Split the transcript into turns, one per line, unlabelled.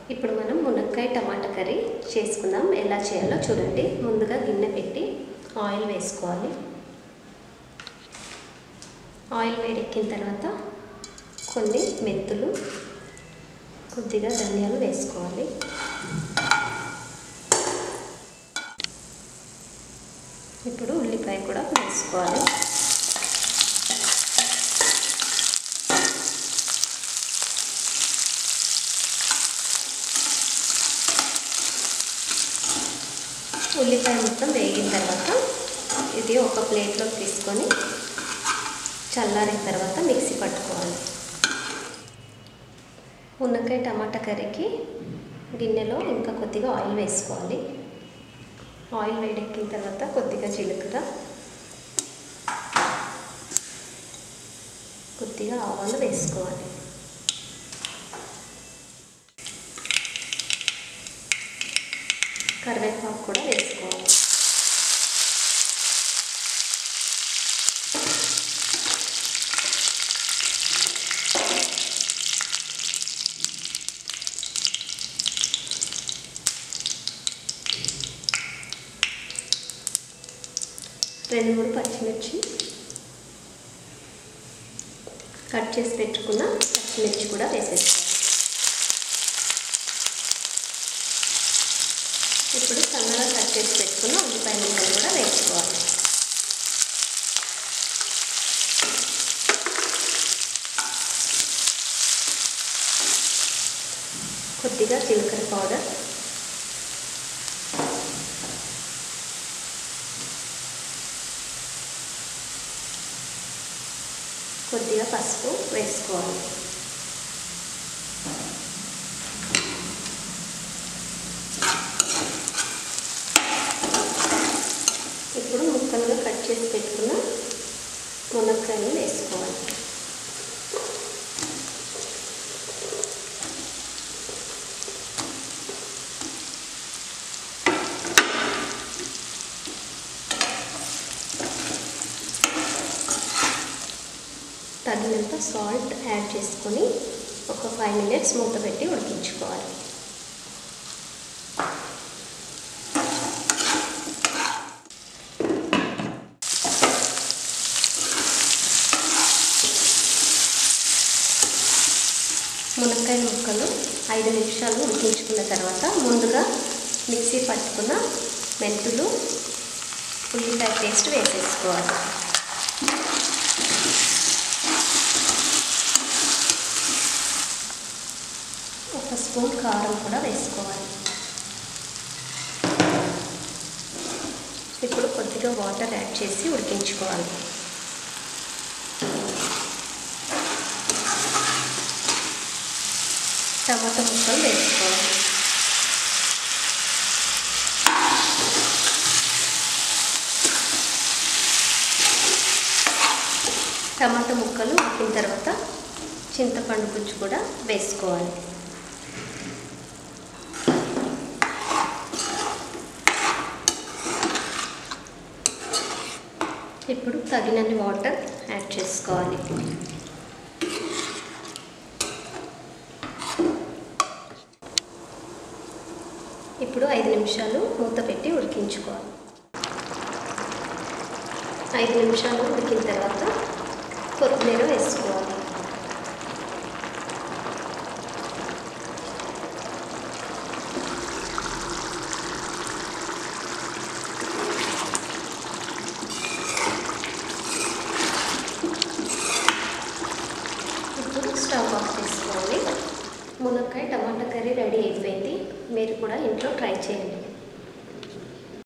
ఇప్పుడు మనం మునక్కాయ టమాటా కర్రీ చేసుకుందాం ఎలా చేయాలో చూడండి ముందుగా గిన్నె పెట్టి ఆయిల్ వేసుకోవాలి ఆయిల్ వేడెక్కిన తర్వాత కొన్ని మెంతులు కొద్దిగా ధనియాలు వేసుకోవాలి ఇప్పుడు ఉల్లిపాయ కూడా వేసుకోవాలి ఉల్లిపాయ మొత్తం వేగిన తర్వాత ఇది ఒక ప్లేట్లో తీసుకొని చల్లారిన తర్వాత మిక్సీ పట్టుకోవాలి మునక్కాయ టమాటా కర్రీకి గిన్నెలో ఇంకా కొద్దిగా ఆయిల్ వేసుకోవాలి ఆయిల్ వేడెక్కిన తర్వాత కొద్దిగా జీలకర్ర కొద్దిగా ఆవాలు వేసుకోవాలి కరివేపాకు కూడా వేసుకోవాలి రెండు మూడు పచ్చిమిర్చి కట్ చేసి పెట్టుకున్న పచ్చిమిర్చి కూడా వేసేసుకోవాలి ఇప్పుడు సన్నగా కట్ చేసి పెట్టుకున్న ఉల్లిపాయ ముక్కలు కూడా వేసుకోవాలి కొద్దిగా జీలకర్ర పౌడర్ కొద్దిగా పసుపు వేసుకోవాలి ఇప్పుడు ముక్కలుగా కట్ చేసి పెట్టుకున్న మునక్కాయలు వేసుకోవాలి తగినంత సాల్ట్ యాడ్ చేసుకొని ఒక ఫైవ్ మినిట్స్ మూత పెట్టి ఉడికించుకోవాలి మునక్కాయ ముక్కలు ఐదు నిమిషాలు ఉడికించుకున్న తర్వాత ముందుగా మిక్సీ పట్టుకున్న మెంతులు ఉల్లిపాయ పేస్ట్ వేసేసుకోవాలి ఒక స్పూన్ కారం కూడా వేసుకోవాలి ఇప్పుడు కొద్దిగా వాటర్ యాడ్ చేసి ఉడికించుకోవాలి టమాటా ముక్కలు వేసుకోవాలి టమాటా ముక్కలు ఉడికిన తర్వాత చింతపండు గుజ్జు కూడా వేసుకోవాలి ఇప్పుడు తగినన్ని వాటర్ యాడ్ చేసుకోవాలి ఇప్పుడు ఐదు నిమిషాలు మూత పెట్టి ఉడికించుకోవాలి ఐదు నిమిషాలు ఉడికిన తర్వాత కొత్తిమీర వేసుకోవాలి ఇప్పుడు స్టవ్ ఆఫ్ చేసుకోవాలి మునక్కాయ టమాటా కర్రీ రెడీ అయిపోయింది మీరు కూడా ఇంట్లో ట్రై చేయండి